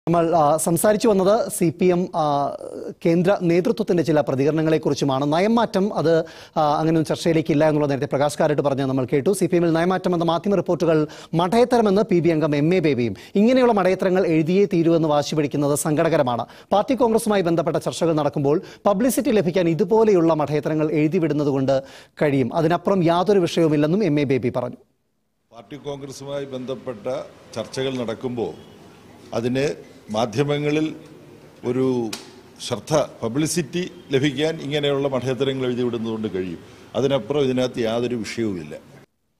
നമ്മൾ ആ, സംസാരിച്ചു വന്നത് സി പി എം കേന്ദ്ര നേതൃത്വത്തിന്റെ ചില പ്രതികരണങ്ങളെക്കുറിച്ചുമാണ് നയംമാറ്റം അത് ആ, അങ്ങനെ ഒരു ചർച്ചയിലേക്കില്ല എന്നുള്ളത് നേരത്തെ പ്രകാശ് കാരട്ട് പറഞ്ഞ് നമ്മൾ കേട്ടു സി പി എമ്മിൽ നയമാറ്റം എന്ന മാധ്യമ റിപ്പോർട്ടുകൾ മഠയത്തരമെന്ന് പി ബി അംഗം എം എ ബേബിയും ഇങ്ങനെയുള്ള മടയത്തരങ്ങൾ എഴുതിയേ തീരുവെന്ന് വാശി പിടിക്കുന്നത് സങ്കടകരമാണ് പാർട്ടി കോൺഗ്രസുമായി ബന്ധപ്പെട്ട ചർച്ചകൾ നടക്കുമ്പോൾ പബ്ലിസിറ്റി ലഭിക്കാൻ ഇതുപോലെയുള്ള മഠയത്തരങ്ങൾ എഴുതി വിടുന്നത് കൊണ്ട് കഴിയും അതിനപ്പുറം യാതൊരു വിഷയവുമില്ലെന്നും എം എ ബേബി പറഞ്ഞു പാർട്ടി കോൺഗ്രസുമായി ബന്ധപ്പെട്ട ചർച്ചകൾ നടക്കുമ്പോൾ അതിന് മാധ്യമങ്ങളിൽ ഒരു ശ്രദ്ധ പബ്ലിസിറ്റി ലഭിക്കാൻ ഇങ്ങനെയുള്ള മഠയത്തരങ്ങൾ എഴുതി വിടുന്നതുകൊണ്ട് കഴിയും അതിനപ്പുറം ഇതിനകത്ത് യാതൊരു വിഷയവുമില്ല